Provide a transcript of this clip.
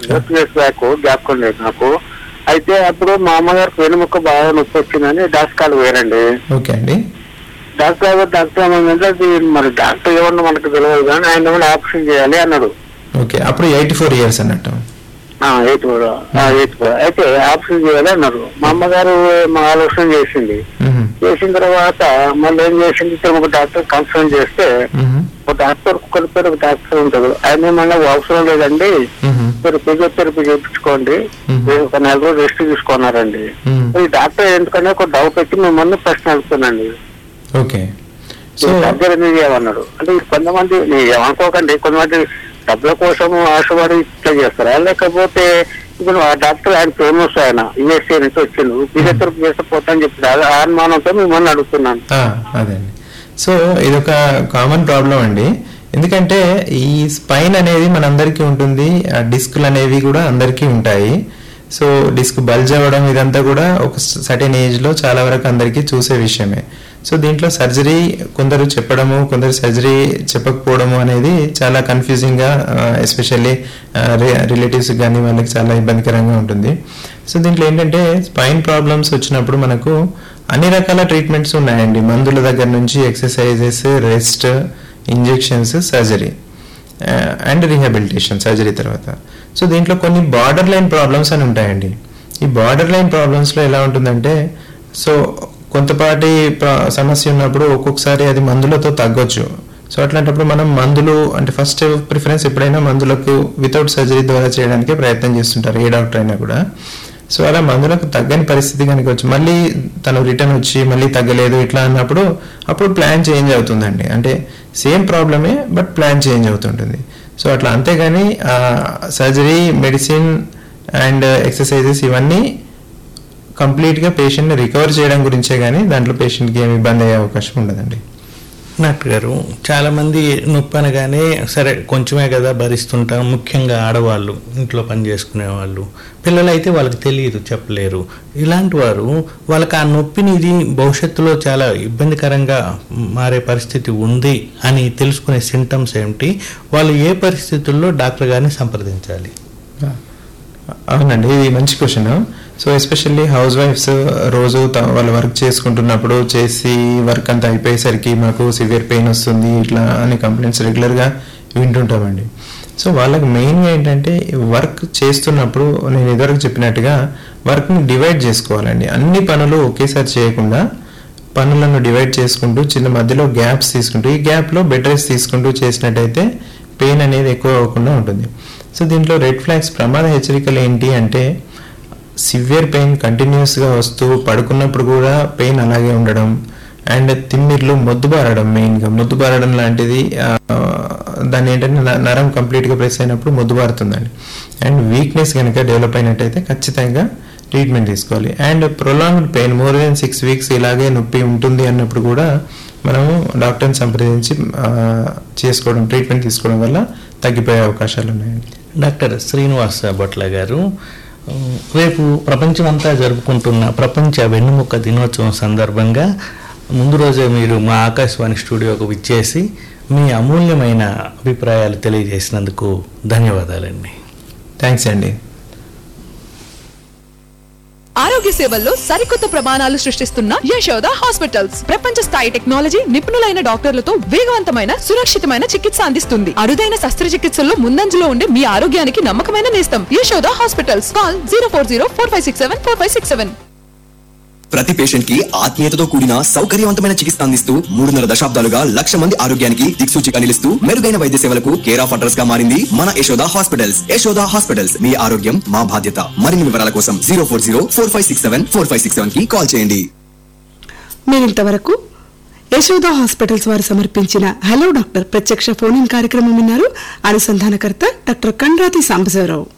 Two years back జ్ఞాపకం లేదు నాకు అయితే అప్పుడు మా అమ్మగారికి వెనుముక్క బాగా నొప్పి వచ్చిందని డాక్టర్ కాలు పోయారండి ఓకే అండి డాక్టర్ గారు డాక్టర్ ఏమన్నా అది మరి డాక్టర్ ఏమన్నా మనకు తెలియదు కానీ ఆయన ఏమన్నా ఆపరేషన్ చేయాలి అన్నాడు ఓకే అప్పుడు ఎయిటీ ఫోర్ ఇయర్స్ అన్నట్టు ఎయిట్ ఫోర్ ఎయిట్ ఫోర్ అయితే ఆపరేషన్ చేయాలి అన్నారు మా అమ్మగారు మా ఆలోచన చేసింది మ్మ్. చేసిన తర్వాత మళ్ళీ ఏం చేసింది ఇద్దరు ఒక డాక్టర్ కన్సల్ట్ చేస్తే మ్మ్. ఒక డాక్టర్ ఒకరి పేరు ఒక డాక్టర్ ఉంటాడు ఆయన ఏమన్నా అవసరం లేదండి మ్మ్. మీరు ఫిజియోథెరపీ చేయించుకోండి మ్మ్. మీరు ఒక నెల రోజులు రెస్ట్ తీసుకున్నారండి మ్మ్. ఈ డాక్టర్ ఎందుకనే ఒక డౌట్ వచ్చి మిమ్మల్ని ప్రశ్న అడుగుతున్నాండి ఓకే సో సర్జరీ ఎందుకు చేయమన్నాడు అంటే ఈ కొంతమంది మీరు ఏమనుకోకండి కొంతమంది డబ్బుల కోసం ఆశపడి ఇట్లా చేస్తారా లేకపోతే ఇప్పుడు ఆ డాక్టర్ ఆయన ఫేమస్ ఆయన యుఎస్ఏ నుంచి వచ్చిండు ఫిజియోథెరపీ చేస్తే పోతా అని చెప్పి ఆ అనుమానంతో మిమ్మల్ని అడుగుతున్నాను ఆ, అదండి సో ఇదొక కామన్ ప్రాబ్లం అండి ఎందుకంటే ఈ స్పైన్ అనేది మనందరికీ ఉంటుంది ఆ డిస్క్లు అనేవి కూడా అందరికీ ఉంటాయి సో డిస్క్ బల్జ్ అవ్వడం ఇదంతా కూడా ఒక సర్టెన్ ఏజ్ లో చాలా వరకు అందరికీ చూసే విషయమే సో దీంట్లో సర్జరీ కొందరు చెప్పడము కొందరు సర్జరీ చెప్పకపోవడము అనేది చాలా కన్ఫ్యూజింగ్ గా ఎస్పెషల్లీ రిలేటివ్స్ కానీ వాళ్ళకి చాలా ఇబ్బందికరంగా ఉంటుంది సో దీంట్లో ఏంటంటే స్పైన్ ప్రాబ్లమ్స్ వచ్చినప్పుడు మనకు అన్ని రకాల ట్రీట్మెంట్స్ ఉన్నాయండి మందుల దగ్గర నుంచి exercises rest injections surgery and rehabilitation surgery తర్వాత సో దీంట్లో కొన్ని బార్డర్ లైన్ ప్రాబ్లమ్స్ అని ఉంటాయండి ఈ బార్డర్ లైన్ ప్రాబ్లమ్స్లో ఎలా ఉంటుందంటే సో కొంతపాటి ప్ర- సమస్య ఉన్నప్పుడు ఒక్కొక్కసారి అది మందులతో తగ్గొచ్చు సో అట్లాంటప్పుడు మనం మందులు అంటే ఫస్ట్ ప్రిఫరెన్స్ ఎప్పుడైనా మందులకు వితౌట్ సర్జరీ ద్వారా చేయడానికి ప్రయత్నం చేస్తుంటారు ఏ డాక్టర్ అయినా కూడా సో అలా మందులకు తగ్గని పరిస్థితి కనుక వచ్చి మళ్ళీ తను రిటర్న్ వచ్చి మళ్ళీ తగ్గలేదు ఇట్లా అన్నప్పుడు అప్పుడు ప్లాన్ చేంజ్ అవుతుందండి అంటే సేమ్ ప్రాబ్లమే బట్ ప్లాన్ చేంజ్ అవుతుంటుంది సో అట్లా అంతేగాని సర్జరీ మెడిసిన్ అండ్ ఎక్సర్సైజెస్ ఇవన్నీ కంప్లీట్గా పేషెంట్ని రికవర్ చేయడం గురించే కానీ దాంట్లో పేషెంట్కి ఏమి ఇబ్బంది అయ్యే అవకాశం ఉండదండి డాక్టర్ గారు చాలా మంది నొప్పి అనగానే సరే కొంచెమే కదా భరిస్తుంటాం ముఖ్యంగా ఆడవాళ్ళు ఇంట్లో పని చేసుకునే వాళ్ళు పిల్లలైతే వాళ్ళకి తెలియదు చెప్పలేరు ఇలాంటి వారు వాళ్ళకి ఆ నొప్పిని ఇది భవిష్యత్తులో చాలా ఇబ్బందికరంగా మారే పరిస్థితి ఉంది అని తెలుసుకునే సింటమ్స్ ఏమిటి వాళ్ళు ఏ పరిస్థితుల్లో డాక్టర్ గారిని సంప్రదించాలి అవునండి ఇది మంచి క్వశ్చన్ సో ఎస్పెషల్లీ హౌస్ వైఫ్స్ రోజు త- వాళ్ళు వర్క్ చేసుకుంటున్నప్పుడు చేసి వర్క్ అంతా అయిపోయేసరికి మాకు సివియర్ పెయిన్ వస్తుంది ఇట్లా అని కంప్లైంట్స్ రెగ్యులర్గా వింటుంటామండి సో వాళ్ళకి మెయిన్గా ఏంటంటే వర్క్ చేస్తున్నప్పుడు నేను ఇదివరకు చెప్పినట్టుగా వర్క్ని డివైడ్ చేసుకోవాలండి అన్ని పనులు ఒకేసారి చేయకుండా పనులను డివైడ్ చేసుకుంటూ చిన్న మధ్యలో గ్యాప్స్ తీసుకుంటూ ఈ గ్యాప్లో బెడ్ రెస్ట్ తీసుకుంటూ చేసినట్టయితే పెయిన్ అనేది ఎక్కువ అవ్వకుండా ఉంటుంది సో దీంట్లో రెడ్ ఫ్లాగ్స్ ప్రమాద హెచ్చరికలు ఏంటి అంటే సివియర్ పెయిన్ కంటిన్యూస్గా వస్తూ పడుకున్నప్పుడు కూడా పెయిన్ అలాగే ఉండడం అండ్ తిమ్మిర్లు మొద్దుబారడం మెయిన్గా మొద్దుబారడం లాంటిది ఆ, దాన్ని ఏంటంటే న- నరం కంప్లీట్గా ప్రెస్ అయినప్పుడు మొద్దుబారుతుందండి అండ్ వీక్నెస్ కనుక డెవలప్ అయినట్టయితే ఖచ్చితంగా ట్రీట్మెంట్ తీసుకోవాలి and prolonged pain more than six weeks ఇలాగే నొప్పి ఉంటుంది అన్నప్పుడు కూడా మనము డాక్టర్ని సంప్రదించి ఆ, చేసుకోవడం ట్రీట్మెంట్ తీసుకోవడం వల్ల తగ్గిపోయే అవకాశాలు ఉన్నాయండి డాక్టర్ శ్రీనివాస భట్ల గారు ఉమ్, రేపు ప్రపంచమంతా జరుపుకుంటున్న ప్రపంచ వెన్నుముక్క దినోత్సవం సందర్భంగా ముందు రోజే మీరు మా ఆకాశవాణి స్టూడియోకు విచ్చేసి మీ అమూల్యమైన అభిప్రాయాలు తెలియజేసినందుకు ధన్యవాదాలండి థ్యాంక్స్ అండి ఆరోగ్య సేవల్లో సరికొత్త ప్రమాణాలు సృష్టిస్తున్న యశోద హాస్పిటల్స్ ప్రపంచ స్థాయి టెక్నాలజీ నిపుణులైన డాక్టర్లతో వేగవంతమైన సురక్షితమైన చికిత్స అందిస్తుంది అరుదైన శస్త్రచికిత్సల్లో ముందంజలో ఉండే మీ ఆరోగ్యానికి నమ్మకమైన నేస్తం Yashoda hospitals call zero four zero four five six seven four five six seven ప్రతి పేషెంట్ కి ఆత్మీయతతో కూడిన సౌకర్యవంతమైన చికిత్స అందిస్తూ మూడున్నర దశాబ్దాలుగా లక్ష మంది ఆరోగ్యానికి దిక్సూచిగా నిలుస్తూ మెరుగైన వైద్య సేవలకు కేర్ ఆఫ్ అడ్రస్ గా మారింది మన యశోద హాస్పిటల్స్ యశోద హాస్పిటల్స్ మీ ఆరోగ్యం మా బాధ్యత మరిన్ని వివరాల కోసం zero four zero four five six seven four five six seven కి కాల్ చేయండి మీరింతవరకు యశోద హాస్పిటల్స్ వారు సమర్పించిన హలో డాక్టర్ ప్రత్యక్ష ఫోన్ ఇన్ కార్యక్రమం విన్నారు అనుసంధానకర్త డాక్టర్ కండ్రాతి సాంబశివరావు